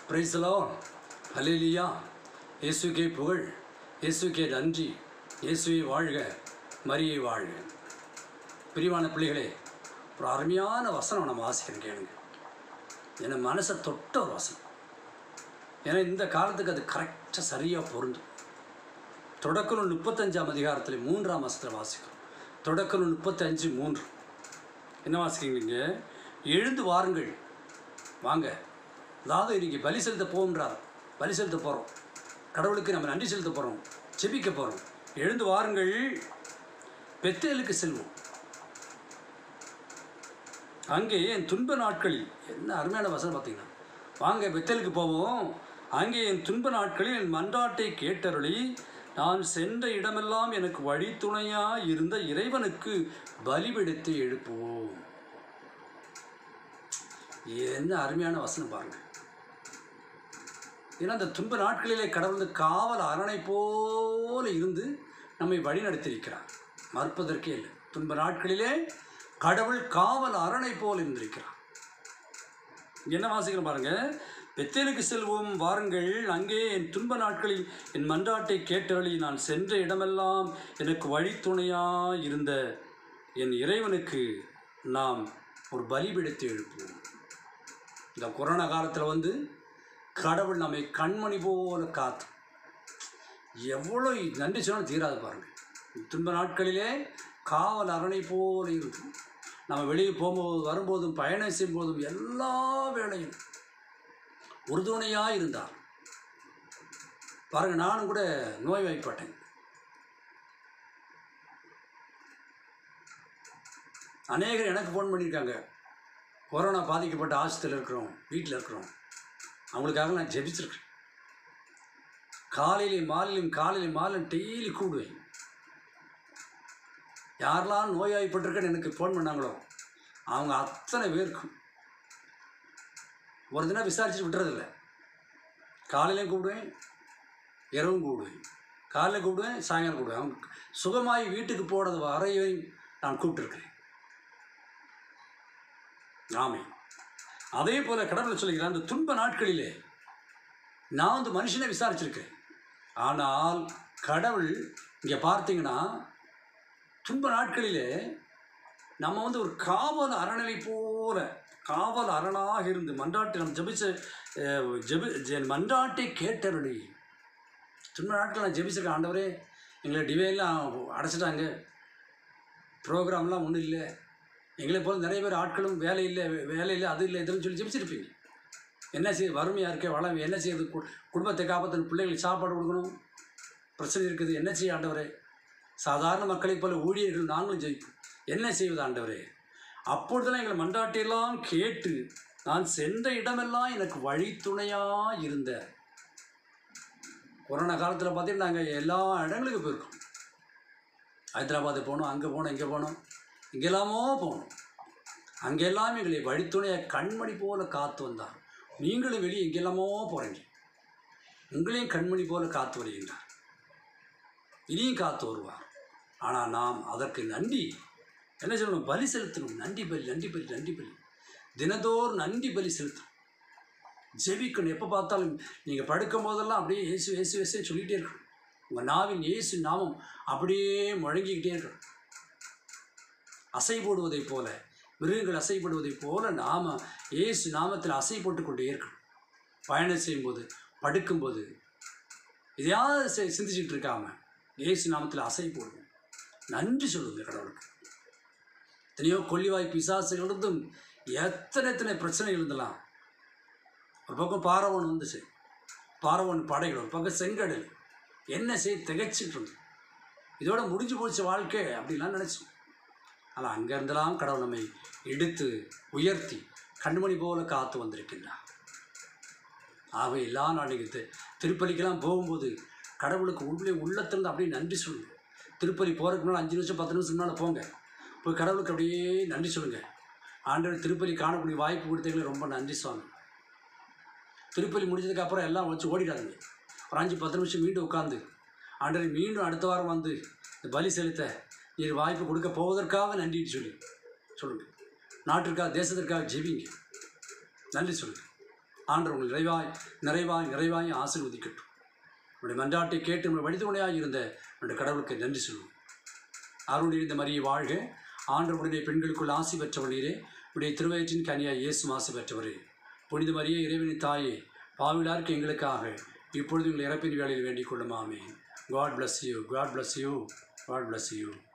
பிரைஸ்லோ hallelujah இயேசுக்கே புகழ் இயேசுக்கே நன்றி இயேசுவை வாழ்க மரியை வாழ்க பிரிவான பிள்ளைகளே ஒரு அருமையான வசனம் நம்ம வாசிக்கிறேன் கேளுங்க என் மனசை தொட்ட ஒரு வசனம் ஏன்னா இந்த காலத்துக்கு அது கரெக்டாக சரியாக பொருந்தும் தொடக்கணும் முப்பத்தஞ்சாம் அதிகாரத்தில் மூன்றாம் வசனத்தில் வாசிக்கிறோம் தொடக்கணும் முப்பத்தஞ்சு மூன்று என்ன வாசிக்கிறீங்க எழுந்து வாருங்கள் வாங்க அதாவது இன்னைக்கு பலி செலுத்த போகின்றார் பலி செலுத்த போகிறோம் கடவுளுக்கு நம்ம நன்றி செலுத்த போகிறோம் செபிக்க போகிறோம் எழுந்து வாருங்கள் பெத்தேலுக்கு செல்வோம் அங்கே என் துன்ப நாட்களில் என்ன அருமையான வசனம் பார்த்தீங்கன்னா வாங்க பெத்தேலுக்கு போவோம் அங்கே என் துன்ப நாட்களில் என் மன்றாட்டை கேட்டருளி நான் சென்ற இடமெல்லாம் எனக்கு வழித்துணையாக இருந்த இறைவனுக்கு பலிபெடுத்து எழுப்புவோம் என்ன அருமையான வசனம் பாருங்க ஏன்னா அந்த துன்ப நாட்களிலே கடவுள் வந்து காவல் அரணை போல இருந்து நம்மை வழிநடத்தியிருக்கிறார் மறுப்பதற்கே இல்லை துன்ப நாட்களிலே கடவுள் காவல் அரணை போல் இருந்திருக்கிறார் என்ன வாசிக்கிறோம் பாருங்க பெத்தேலுக்கு செல்வோம் வாருங்கள் அங்கே என் துன்ப நாட்களில் என் மன்றாட்டை கேட்டவழி நான் சென்ற இடமெல்லாம் எனக்கு வழித்துணையாக இருந்த என் இறைவனுக்கு நாம் ஒரு பலிபிடித்து எழுப்புவோம் இந்த கொரோனா காலத்தில் வந்து கடவுள் நம்மை கண்மணி போல காத்து எவ்வளோ நன்றி சொன்னாலும் தீராது பாருங்கள் துன்ப நாட்களிலே காவல் அரணை போல இருக்கும் நம்ம வெளியே போகும்போது வரும்போதும் பயணம் செய்யும்போதும் எல்லா வேளையும் உறுதுணையாக இருந்தார் பாருங்க நானும் கூட நோய்வாய்ப்பட்டேன் அநேகர் எனக்கு ஃபோன் பண்ணியிருக்காங்க கொரோனா பாதிக்கப்பட்ட ஆஸ்பத்திரியில் இருக்கிறோம் வீட்டில் இருக்கிறோம் அவங்களுக்காக நான் ஜெபிச்சிருக்கேன் காலையிலையும் மாலையிலையும் காலையிலையும் மாலையும் டெய்லி கூடுவேன் யாரெல்லாம் நோய்வாய்ப்பட்டிருக்கேன்னு எனக்கு ஃபோன் பண்ணாங்களோ அவங்க அத்தனை பேருக்கும் ஒரு தினம் விசாரிச்சுட்டு விட்டுறதில்ல காலையிலையும் கூப்பிடுவேன் இரவும் கூப்பிடுவேன் காலையில் கூப்பிடுவேன் சாயங்காலம் கூப்பிடுவேன் அவங்க சுகமாகி வீட்டுக்கு போனது வரையும் நான் கூப்பிட்டுருக்கேன் ஆமே அதே போல் கடவுள் சொல்லுகிறார் அந்த துன்ப நாட்களிலே நான் வந்து மனுஷனை விசாரிச்சிருக்கேன் ஆனால் கடவுள் இங்கே பார்த்தீங்கன்னா துன்ப நாட்களிலே நம்ம வந்து ஒரு காவல் அரணை போல காவல் அரணாக இருந்து மன்றாட்டு நம்ம ஜபிச்ச அஹ், ஜெபி ஜெ- மன்றாட்டை கேட்டருளி துன்ப நாட்கள் நான் ஜெபிச்சிருக்கேன் ஆண்டவரே எங்களை டிவைன்லாம் அடைச்சிட்டாங்க ப்ரோக்ராம்லாம் ஒன்றும் இல்லை எங்களை போல நிறைய பேர் ஆட்களும் வேலை இல்லை வேலை இல்லை அது இல்லை இதுன்னு சொல்லி ஜெபிச்சிருப்பீங்க என்ன செய்ய வறுமையாக இருக்க வளம் என்ன செய்யுது கு- குடும்பத்தை காப்பாற்றணும் பிள்ளைகளுக்கு சாப்பாடு கொடுக்கணும் பிரச்சனை இருக்குது என்ன செய்ய ஆண்டவரே சாதாரண மக்களைப் போல ஊழியர்கள் நாங்களும் ஜெயிப்போம் என்ன செய்வது ஆண்டவரே அப்பொழுதெல்லாம் எங்களை மன்றாட்டையெல்லாம் கேட்டு நான் சென்ற இடமெல்லாம் எனக்கு வழித்துணையாக இருந்த கொரோனா காலத்தில் பார்த்தீங்கன்னா நாங்கள் எல்லா இடங்களுக்கும் போயிருக்கோம் ஹைதராபாத்து போனோம் அங்கே போனோம் இங்கே போனோம் இங்கெல்லாமோ போனோம் அங்கெல்லாம் எங்களை வழித்துணையாக கண்மணி போல காத்து வந்தார் நீங்களும் வெளியே எங்கெல்லாமோ போகிறீங்க உங்களையும் கண்மணி போல காத்து வருகின்றார் இனியும் காத்து வருவார் ஆனால் நாம் அதற்கு நன்றி என்ன சொல்லணும் பலி செலுத்தணும் நன்றி பலி நன்றி பலி நன்றி பலி தினதோறும் நன்றி பலி செலுத்தணும் ஜெபிக்கணும் எப்போ பார்த்தாலும் நீங்கள் படுக்கும் போதெல்லாம் அப்படியே இயேசு இயேசு இயேசுன்னு சொல்லிகிட்டே இருக்கணும் உங்கள் நாவின் இயேசு நாமம் அப்படியே முழங்கிக்கிட்டே இருக்கணும் அசை போடுவதைப் போல மிருகங்கள் அசைப்படுவதைப் போல நாம இயேசு நாமத்தில் அசை போட்டு கொண்டே இருக்கணும் பயணம் செய்யும்போது படுக்கும்போது எதையாவது செ- சிந்திச்சுட்டு இருக்காம இயேசு நாமத்தில் அசை போடுவோம் நன்றி சொல்லுங்க கடவுளுக்கு எத்தனையோ கொல்லிவாய் பிசாசுகள் இருந்தும் எத்தனை எத்தனை பிரச்சனை இருந்தலாம் ஒரு பக்கம் பாரவன் வந்துச்சு பாரவன் படைகள் ஒரு பக்கம் செங்கடல் என்ன செய்ய திகைச்சிட்டு இருந்தது இதோட முடிஞ்சு போச்சு வாழ்க்கை அப்படிலாம் நினச்சோம் ஆனால் அங்கேருந்தெல்லாம் கடவுள் நம்மை எடுத்து உயர்த்தி கண்மணி போல காத்து வந்திருக்கின்றார் ஆகவே எல்லா நாளைக்கு தி திருப்பலிக்கெல்லாம் போகும்போது கடவுளுக்கு உள்ளே உள்ளத்திலிருந்து அப்படியே நன்றி சொல்லுங்க திருப்பலி போகிறதுக்கு முன்னாடி அஞ்சு நிமிஷம் பத்து நிமிஷம் முன்னால் போங்க போய் கடவுளுக்கு அப்படியே நன்றி சொல்லுங்கள் ஆண்டவர் திருப்பலி காணக்கூடிய வாய்ப்பு கொடுத்தீங்களே ரொம்ப நன்றி சுவாமி திருப்பலி முடிஞ்சதுக்கு அப்புறம் எல்லாம் வச்சு ஓடிடாதீங்க ஒரு அஞ்சு பத்து நிமிஷம் மீண்டும் உட்காந்து ஆண்டவர் மீண்டும் அடுத்த வாரம் வந்து இந்த பலி செலுத்த நீர் வாய்ப்பு கொடுக்க போவதற்காக நன்றின்னு சொல்லி சொல்லுங்கள் நாட்டிற்காக தேசத்திற்காக ஜெபிங்க நன்றி சொல்லுங்கள் ஆண்டவர் உங்கள் நிறைவாய் நிறைவாய் நிறைவாய் ஆசீர்வதிக்கட்டும் உடைய மன்றாட்டை கேட்டு உங்கள் வழித்துணையாக இருந்த உடைய கடவுளுக்கு நன்றி சொல்லுவோம் அருள் இருந்த மரியை வாழ்க ஆண்டவருடைய பெண்களுக்குள் ஆசி பெற்றவர்களே உடைய திருவயிற்றின் கனியாய் இயேசு ஆசி பெற்றவரே புனித மரியே இறைவனின் தாயே பாவிலாருக்கு எங்களுக்காக இப்பொழுது உங்கள் இறப்பின் வேலையில் வேண்டிக் கொள்ளுமாமே God bless you God bless you God bless you